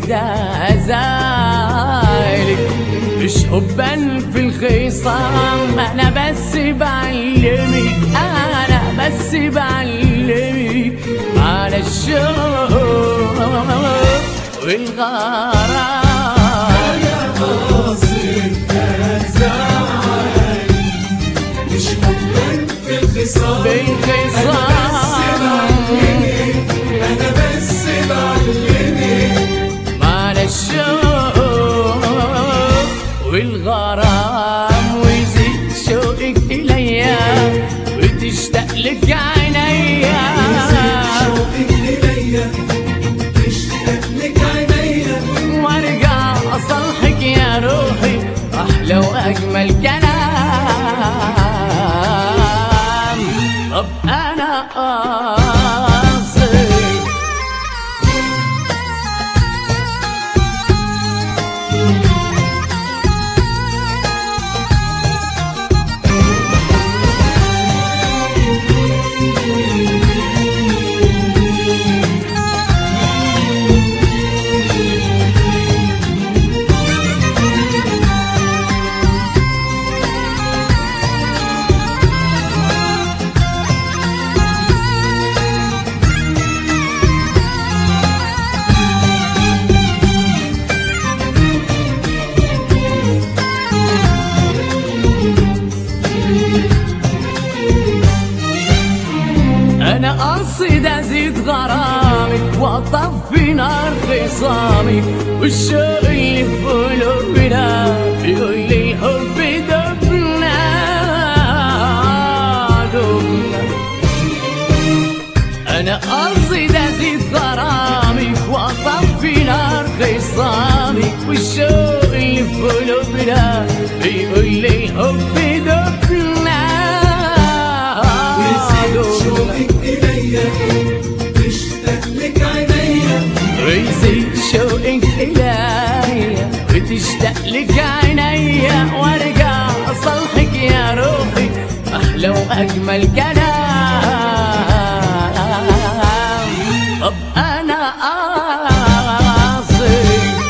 ازايلك مش حبا في الخصام انا بس بعلمك انا بس بعلمك على الشوق والغرام مش حبك في الخصام بالخصام انا بس بعلمك على الشوق والغرام ويزيد شوقك إليا وتشتاق لك عينيا شوقك إليا تشتاق لك عينيا وارجع اصالحك يا روحي احلى واجمل كلام طب انا قاصد انا قصد ازيد غرامك واطفي نار خصامي والشوق اللي في قلوبنا بيقول لي الحب دبنا دبنا انا قصد ازيد غرامك واطفي نار خصامك والشوق اللي في قلوبنا بيقول لي الحب دبنا يزيد شوقك إليا تشتاق لك عينيا ويزيد شوقك إليا وتشتاق لك عينيا وارجع اصالحك يا روحي احلى واجمل كلام طب انا قاصد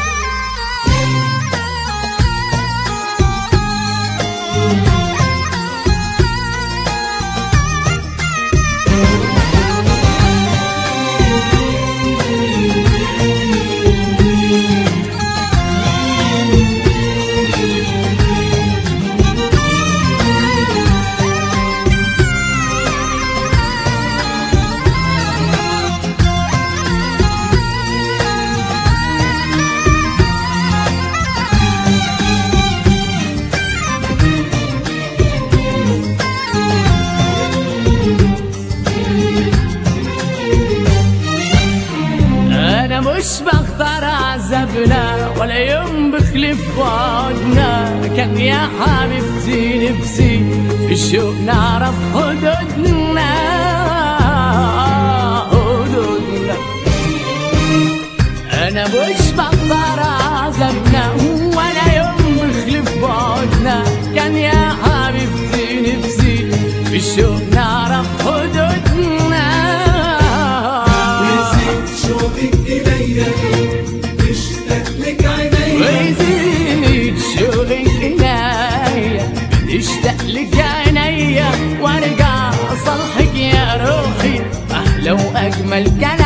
انا مش بختار عذابنا ولا يوم بخلف وعدنا كان يا حبيبتي نفسي في الشوق نعرف حدودنا حدودنا انا مش بختار عذابنا ولا يوم بخلف وعدنا كان يا حبيبتي نفسي في الشوق نعرف حدودنا يزيد شوقك إليا تشتاق لك عينيا ويزيد شوقك إليا بتشتاق لك عينيا وارجع اصالحك يا روحي احلى واجمل كلام